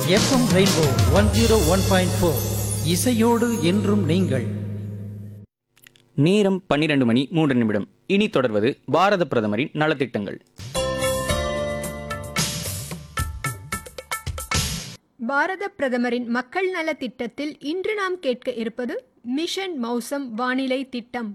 FM rainbow one zero one point four இசையோடு என்றும் நீங்கள் நேரம் பன்னிரண்டு மணி மூன்று நிமிடம் இனி தொடர்வது பாரத பிரதமரின் நலத்திட்டங்கள் பாரத பிரதமரின் மக்கள் நல திட்டத்தில் இன்று நாம் கேட்க இருப்பது மிஷன் மௌசம் வானிலை திட்டம்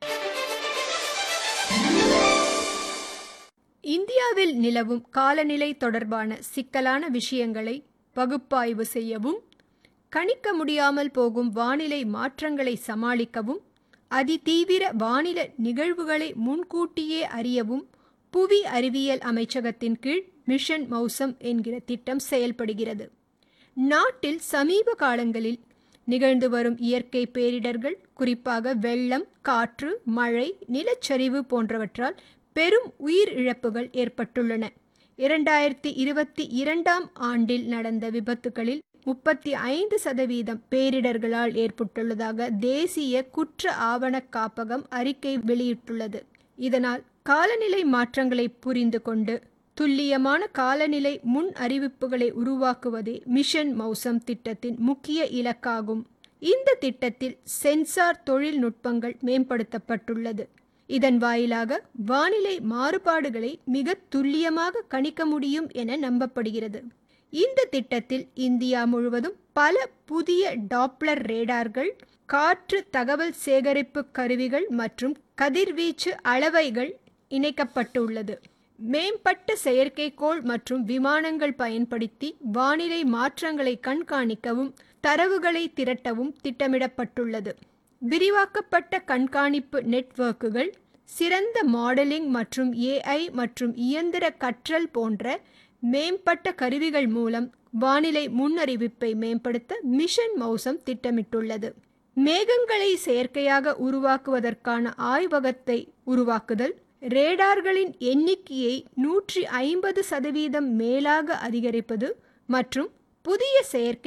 இந்தியாவில் நிலவும் காலநிலை தொடர்பான சிக்கலான விஷயங்களை பகுப்பாய்வு செய்யவும் கணிக்க முடியாமல் போகும் வானிலை மாற்றங்களை சமாளிக்கவும் அதிதீவிர வானிலை நிகழ்வுகளை முன்கூட்டியே அறியவும் புவி அறிவியல் அமைச்சகத்தின் கீழ் மிஷன் மௌசம் என்கிற திட்டம் செயல்படுகிறது நாட்டில் சமீப காலங்களில் நிகழ்ந்து வரும் இயற்கை பேரிடர்கள் குறிப்பாக வெள்ளம் காற்று மழை நிலச்சரிவு போன்றவற்றால் பெரும் உயிர் இழப்புகள் ஏற்பட்டுள்ளன இரண்டாயிரத்தி இருபத்தி இரண்டாம் ஆண்டில் நடந்த விபத்துகளில் முப்பத்தி ஐந்து சதவீதம் பேரிடர்களால் ஏற்பட்டுள்ளதாக தேசிய குற்ற ஆவண காப்பகம் அறிக்கை வெளியிட்டுள்ளது இதனால் காலநிலை மாற்றங்களை புரிந்து கொண்டு துல்லியமான காலநிலை முன் அறிவிப்புகளை உருவாக்குவதே மிஷன் மௌசம் திட்டத்தின் முக்கிய இலக்காகும் இந்த திட்டத்தில் சென்சார் தொழில்நுட்பங்கள் மேம்படுத்தப்பட்டுள்ளது இதன் வாயிலாக வானிலை மாறுபாடுகளை மிக துல்லியமாக கணிக்க முடியும் என நம்பப்படுகிறது இந்த திட்டத்தில் இந்தியா முழுவதும் பல புதிய டாப்ளர் ரேடார்கள் காற்று தகவல் சேகரிப்பு கருவிகள் மற்றும் கதிர்வீச்சு அளவைகள் இணைக்கப்பட்டுள்ளது மேம்பட்ட செயற்கைக்கோள் மற்றும் விமானங்கள் பயன்படுத்தி வானிலை மாற்றங்களை கண்காணிக்கவும் தரவுகளை திரட்டவும் திட்டமிடப்பட்டுள்ளது விரிவாக்கப்பட்ட கண்காணிப்பு நெட்வொர்க்குகள் சிறந்த மாடலிங் மற்றும் ஏஐ மற்றும் இயந்திர கற்றல் போன்ற மேம்பட்ட கருவிகள் மூலம் வானிலை முன்னறிவிப்பை மேம்படுத்த மிஷன் மௌசம் திட்டமிட்டுள்ளது மேகங்களை செயற்கையாக உருவாக்குவதற்கான ஆய்வகத்தை உருவாக்குதல் ரேடார்களின் எண்ணிக்கையை நூற்றி ஐம்பது சதவீதம் மேலாக அதிகரிப்பது மற்றும் புதிய செயற்கை